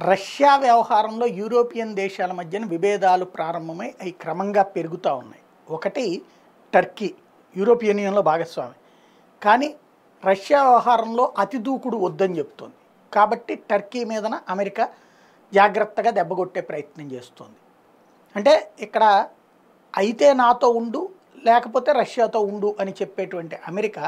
Russia వ్యవహారంలో European దేశాల మధ్యన విభేదాలు ప్రారంభమై అవి క్రమంగా పెరుగుతూ ఉన్నాయి ఒకటి టర్కీ యూరోపియన్ యూనియన్లో భాగస్వామి కానీ రష్యా వ్యవహారంలో అతి దూకుడు వద్దని చెప్తోంది కాబట్టి టర్కీ మీదన అమెరికా జాగ్రత్తగా దెబ్బగొట్టే ప్రయత్నం చేస్తోంది అంటే ఇక్కడ అయితే నాతో ఉండు లేకపోతే రష్యాతో ఉండు అని చెప్పేటువంటి అమెరికా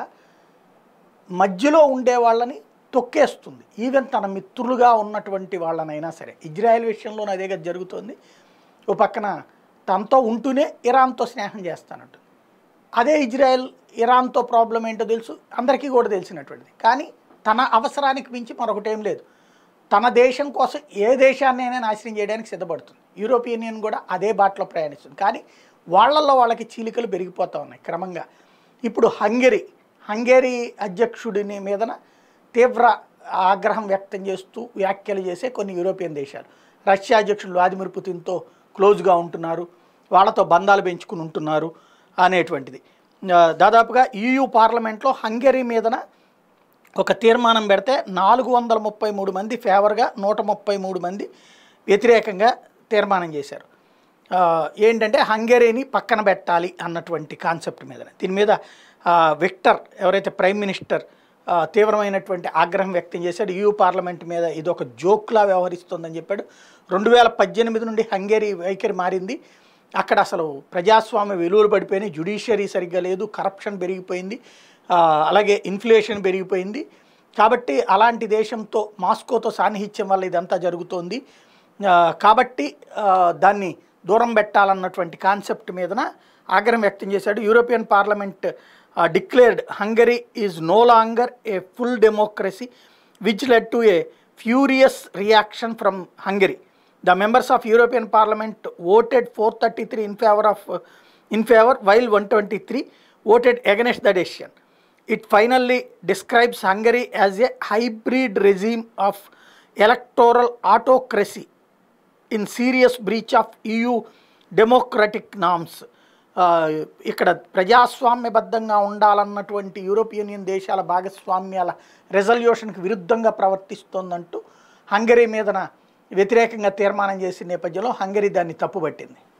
మధ్యలో ఉండే వాళ్ళని తొక్కేస్తుంది ఈవెన్ తన మిత్రులుగా ఉన్నటువంటి వాళ్ళనైనా సరే ఇజ్రాయెల్ విషయంలోనే అదే కదా జరుగుతోంది ఓ పక్కన తనతో ఉంటూనే ఇరాన్తో స్నేహం చేస్తానంటుంది అదే ఇజ్రాయెల్ ఇరాన్తో ప్రాబ్లం ఏంటో తెలుసు అందరికీ కూడా తెలిసినటువంటిది కానీ తన అవసరానికి మించి మరొకటేం లేదు తన దేశం కోసం ఏ దేశాన్నైనా నాశనం చేయడానికి సిద్ధపడుతుంది యూరోపియన్ యూనియన్ కూడా అదే బాటలో ప్రయాణిస్తుంది కానీ వాళ్ళల్లో వాళ్ళకి చీలికలు పెరిగిపోతూ ఉన్నాయి క్రమంగా ఇప్పుడు హంగరీ హంగేరీ అధ్యక్షుడిని మీదన తీవ్ర ఆగ్రహం వ్యక్తం చేస్తూ వ్యాఖ్యలు చేసే కొన్ని యూరోపియన్ దేశాలు రష్యా అధ్యక్షుడు వ్లాదిమిర్ పుతిన్తో క్లోజ్గా ఉంటున్నారు వాళ్ళతో బంధాలు పెంచుకుని ఉంటున్నారు అనేటువంటిది ఆ, దాదాపుగా ఈయూ పార్లమెంట్లో హంగరీ మీదన ఒక తీర్మానం పెడితే నాలుగు వందల ముప్పై మూడు మంది ఫేవర్గా నూట ముప్పై మూడు మంది వ్యతిరేకంగా తీర్మానం చేశారు ఆ, ఏంటంటే హంగరీని పక్కన పెట్టాలి అన్నటువంటి కాన్సెప్ట్ మీద దీని మీద ఆ, విక్టర్ ఎవరైతే ప్రైమ్ మినిస్టర్ ఆ, తీవ్రమైనటువంటి ఆగ్రహం వ్యక్తం చేశాడు యూ పార్లమెంట్ మీద ఇది ఒక జోక్లా వ్యవహరిస్తోందని చెప్పాడు రెండు వేల పద్దెనిమిది నుండి హంగేరీ వైఖరి మారింది అక్కడ అసలు ప్రజాస్వామ్య విలువలు పడిపోయినాయి జుడిషియరీ సరిగ్గా లేదు కరప్షన్ పెరిగిపోయింది ఆ, అలాగే ఇన్ఫ్లేషన్ పెరిగిపోయింది కాబట్టి అలాంటి దేశంతో మాస్కోతో సాన్నిహిత్యం వల్ల ఇదంతా జరుగుతోంది ఆ, కాబట్టి ఆ, దాన్ని దూరం పెట్టాలన్నటువంటి కాన్సెప్ట్ మీదన ఆగ్రహం వ్యక్తం చేశాడు European Parliament declared Hungary is no longer a full democracy which led to a furious reaction from Hungary the members of European Parliament voted four thirty three in favour of in favour while one twenty three voted against the decision it finally describes Hungary as a hybrid regime of electoral autocracy in serious breach of EU democratic norms ఇక్కడ ప్రజాస్వామ్యబద్ధంగా ఉండాలన్నటువంటి European union దేశాల భాగస్వామ్యాల రెజల్యూషన్కి విరుద్ధంగా ప్రవర్తిస్తోందంటూ Hungary మీదన వ్యతిరేకంగా తీర్మానం చేసిన నేపథ్యంలో హంగరీ దాన్ని తప్పుపట్టింది